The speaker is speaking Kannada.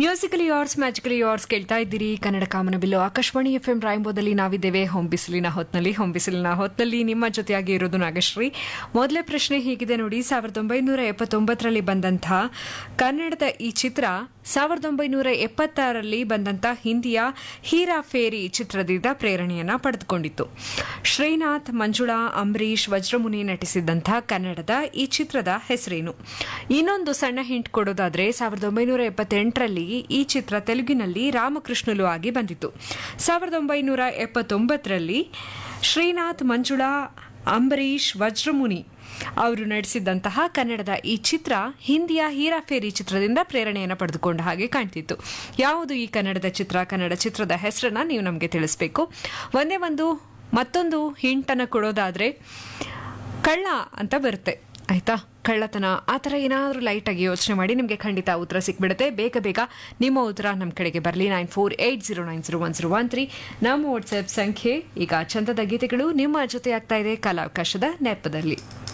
ಮ್ಯೂಸಿಕಲಿ ಯಾರ್ಸ್ ಮ್ಯಾಜಿಕಲಿ ಯಾರ್ಸ್ ಕೇಳ್ತಾ ಇದ್ದೀರಿ ಕನ್ನಡ ಕಾಮನಬಿಲ್ಲು ಆಕಾಶವಾಣಿ ಎಫ್ ಎಂ ರಾಯಂಬೋದಲ್ಲಿ ನಾವಿದ್ದೇವೆ ಹೊಂಬಿಸಿಲಿನ ಹೊತ್ನಲ್ಲಿ ಹೊಂಬಿಸಿಲಿನ ಹೊತ್ನಲ್ಲಿ ನಿಮ್ಮ ಜೊತೆಯಾಗಿ ಇರೋದು ನಾಗಶ್ರೀ ಮೊದಲೇ ಪ್ರಶ್ನೆ ಹೀಗಿದೆ ನೋಡಿ ಸಾವಿರದ ಒಂಬೈನೂರ ಎಪ್ಪತ್ತೊಂಬತ್ತರಲ್ಲಿ ಬಂದಂತಹ ಕನ್ನಡದ ಈ ಚಿತ್ರ ಸಾವಿರದ ಒಂಬೈನೂರ ಎಪ್ಪತ್ತಾರರಲ್ಲಿ ಬಂದಂತಹ ಹಿಂದಿಯ ಹೀರಾ ಫೇರಿ ಚಿತ್ರದಿಂದ ಪ್ರೇರಣೆಯನ್ನ ಪಡೆದುಕೊಂಡಿತ್ತು ಶ್ರೀನಾಥ್ ಮಂಜುಳಾ ಅಂಬರೀಶ್ ವಜ್ರಮುನಿ ನಟಿಸಿದ್ದಂತಹ ಕನ್ನಡದ ಈ ಚಿತ್ರದ ಹೆಸರೇನು ಇನ್ನೊಂದು ಸಣ್ಣ ಹಿಂಟ್ ಕೊಡೋದಾದ್ರೆ ಸಾವಿರದ ಒಂಬೈನೂರ ಎಪ್ಪತ್ತೆಂಟರಲ್ಲಿ ಈ ಚಿತ್ರ ತೆಲುಗಿನಲ್ಲಿ ರಾಮಕೃಷ್ಣಲು ಆಗಿ ಬಂದಿತ್ತು ಸಾವಿರದ ಒಂಬೈನೂರ ಎಪ್ಪತ್ತೊಂಬತ್ತರಲ್ಲಿ ಶ್ರೀನಾಥ್ ಮಂಜುಳಾ ಅಂಬರೀಶ್ ವಜ್ರಮುನಿ ಅವರು ನಡೆಸಿದಂತಹ ಕನ್ನಡದ ಈ ಚಿತ್ರ ಹಿಂದಿಯ ಹೀರಾಫೇರಿ ಚಿತ್ರದಿಂದ ಪ್ರೇರಣೆಯನ್ನು ಪಡೆದುಕೊಂಡ ಹಾಗೆ ಕಾಣ್ತಿತ್ತು ಯಾವುದು ಈ ಕನ್ನಡದ ಚಿತ್ರ ಕನ್ನಡ ಚಿತ್ರದ ಹೆಸರನ್ನ ನೀವು ನಮಗೆ ತಿಳಿಸ್ಬೇಕು ಒಂದೇ ಒಂದು ಮತ್ತೊಂದು ಹಿಂಟನ್ನು ಕೊಡೋದಾದ್ರೆ ಕಳ್ಳ ಅಂತ ಬರುತ್ತೆ ಆಯ್ತಾ ಕಳ್ಳತನ ಆ ಥರ ಏನಾದರೂ ಲೈಟಾಗಿ ಯೋಚನೆ ಮಾಡಿ ನಿಮಗೆ ಖಂಡಿತ ಉತ್ತರ ಸಿಕ್ಬಿಡುತ್ತೆ ಬೇಗ ಬೇಗ ನಿಮ್ಮ ಉತ್ತರ ನಮ್ಮ ಕಡೆಗೆ ಬರಲಿ nine four eight zero nine zero one zero one three ನಮ್ಮ ವಾಟ್ಸ್ಆ್ಯಪ್ ಸಂಖ್ಯೆ ಈಗ ಚಂದದ ಗೀತೆಗಳು ನಿಮ್ಮ ಜೊತೆ ಆಗ್ತಾ ಇದೆ ಕಲಾವಕಾಶದ ನೆಪದಲ್ಲಿ